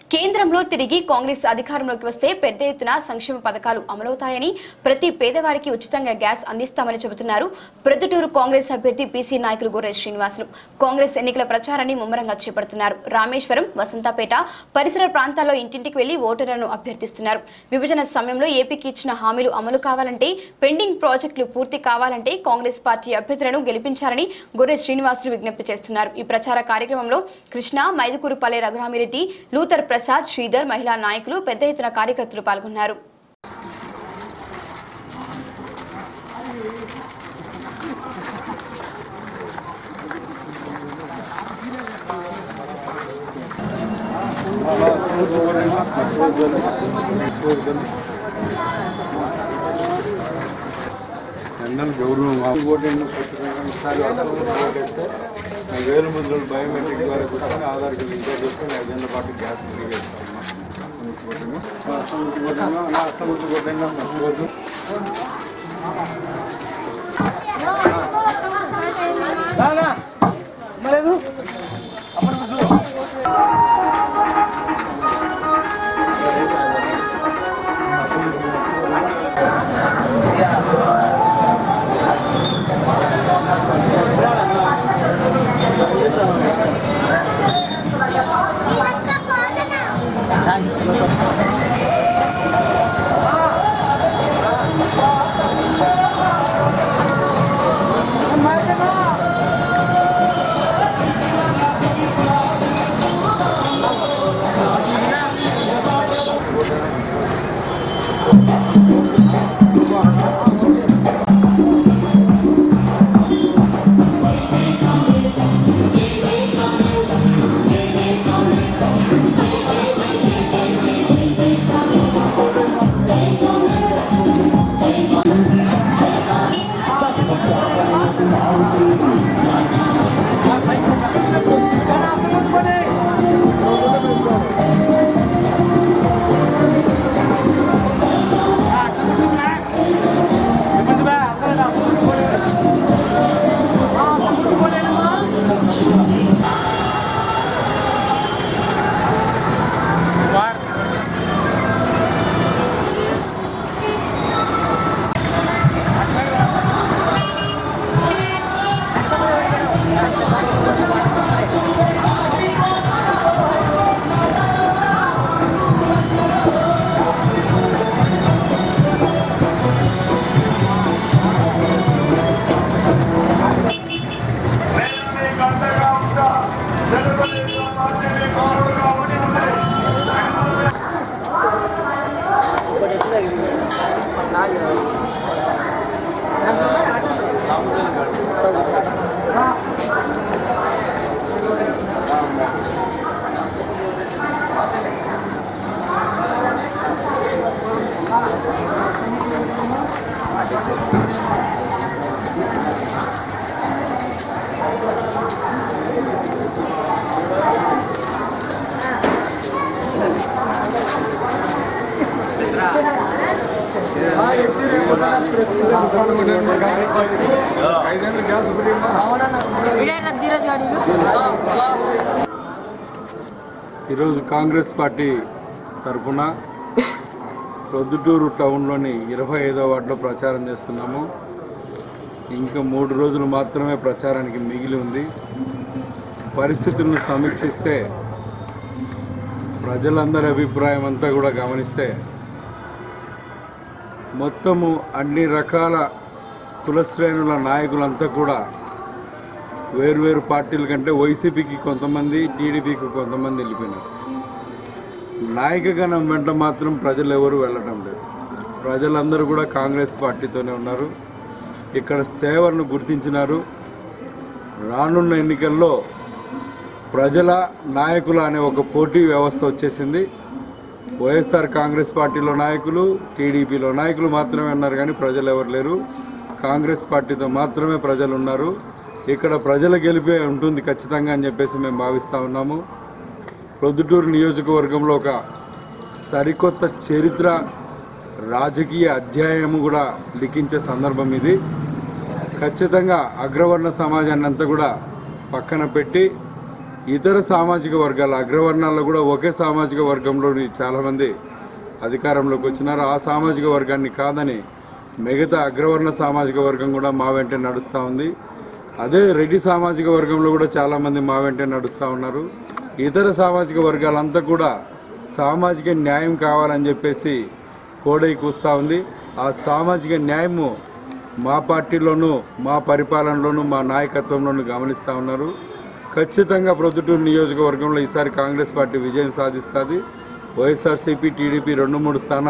కేంద్రంలో తిరిగి కాంగ్రెస్ అధికారంలోకి వస్తే పెద్ద ఎత్తున సంక్షేమ పథకాలు అమలవుతాయని ప్రతి పేదవాడికి ఉచితంగా గ్యాస్ అందిస్తామని చెబుతున్నారు ప్రొద్దుటూరు కాంగ్రెస్ అభ్యర్థి పీసీ నాయకులు గొర్రె శ్రీనివాసులు కాంగ్రెస్ ఎన్నికల ప్రచారాన్ని ముమ్మరంగా చేపడుతున్నారు రామేశ్వరం వసంతపేట పరిసర ప్రాంతాల్లో ఇంటింటికి వెళ్లి ఓటర్లను అభ్యర్థిస్తున్నారు విభజన సమయంలో ఏపీకి ఇచ్చిన హామీలు అమలు కావాలంటే పెండింగ్ ప్రాజెక్టులు పూర్తి కావాలంటే కాంగ్రెస్ పార్టీ అభ్యర్థులను గెలిపించాలని గొర్రె శ్రీనివాసులు విజ్ఞప్తి చేస్తున్నారు ఈ ప్రచార కార్యక్రమంలో కృష్ణ మైదుకూరుపల్లె రఘురామిరెడ్డి లూథర్ ప్రసాద్ శ్రీధర్ మహిళా నాయకులు పెద్ద ఎత్తున కార్యకర్తలు పాల్గొన్నారు అందరూ గౌరవం ఓటేందుకు ఖచ్చితంగా ఈసారి ఓటేస్తే వేలు ముద్రలు బయోమెట్రిక్ ద్వారా కూర్చొని ఆధార్ కార్డు ఇంట్లో చూసుకొని అజెండా పార్టీ గ్యాస్ ఫ్రీగా ఇస్తామమ్మా అష్టముద్దు కొట్టంగా మర్చిపోద్దు ఐదేళ్ళు గ్యాస్ ఫ్రీ ఈరోజు కాంగ్రెస్ పార్టీ తరఫున ప్రొద్దుటూరు టౌన్లోని ఇరవై ఐదో వార్డులో ప్రచారం చేస్తున్నాము ఇంకా మూడు రోజులు మాత్రమే ప్రచారానికి మిగిలి ఉంది పరిస్థితులను సమీక్షిస్తే ప్రజలందరి అభిప్రాయం అంతా కూడా గమనిస్తే మొత్తము అన్ని రకాల కుల శ్రేణుల నాయకులంతా కూడా వేరువేరు పార్టీల కంటే వైసీపీకి కొంతమంది టీడీపీకి కొంతమంది వెళ్ళిపోయినారు నాయకగణం వెంట మాత్రం ప్రజలు ఎవరు వెళ్ళడం లేదు ప్రజలందరూ కూడా కాంగ్రెస్ పార్టీతోనే ఉన్నారు ఇక్కడ సేవలను గుర్తించినారు రానున్న ఎన్నికల్లో ప్రజల నాయకుల అనే ఒక పోటీ వ్యవస్థ వచ్చేసింది వైఎస్ఆర్ కాంగ్రెస్ పార్టీలో నాయకులు టీడీపీలో నాయకులు మాత్రమే ఉన్నారు కానీ ప్రజలు ఎవరు లేరు కాంగ్రెస్ పార్టీతో మాత్రమే ప్రజలు ఉన్నారు ఇక్కడ ప్రజల గెలిపే ఉంటుంది ఖచ్చితంగా అని చెప్పేసి మేము భావిస్తూ ఉన్నాము ప్రొద్దుటూరు నియోజకవర్గంలో ఒక సరికొత్త చరిత్ర రాజకీయ అధ్యాయం కూడా లిఖించే సందర్భం ఇది ఖచ్చితంగా అగ్రవర్ణ సమాజాన్ని అంతా కూడా పక్కన పెట్టి ఇతర సామాజిక వర్గాల అగ్రవర్ణాల్లో కూడా ఒకే సామాజిక వర్గంలోని చాలామంది అధికారంలోకి వచ్చినారు ఆ సామాజిక వర్గాన్ని కాదని మిగతా అగ్రవర్ణ సామాజిక వర్గం కూడా మా వెంటే నడుస్తూ ఉంది అదే రెడ్డి సామాజిక వర్గంలో కూడా చాలామంది మా వెంటే నడుస్తూ ఉన్నారు ఇతర సామాజిక వర్గాలంతా కూడా సామాజిక న్యాయం కావాలని చెప్పేసి కోడై కూస్తూ ఉంది ఆ సామాజిక న్యాయము మా పార్టీలోనూ మా పరిపాలనలోనూ మా నాయకత్వంలోనూ గమనిస్తూ ఉన్నారు ఖచ్చితంగా ప్రొద్దుటూరు నియోజకవర్గంలో ఈసారి కాంగ్రెస్ పార్టీ విజయం సాధిస్తుంది వైఎస్ఆర్సీపీ టీడీపీ రెండు మూడు స్థానాలు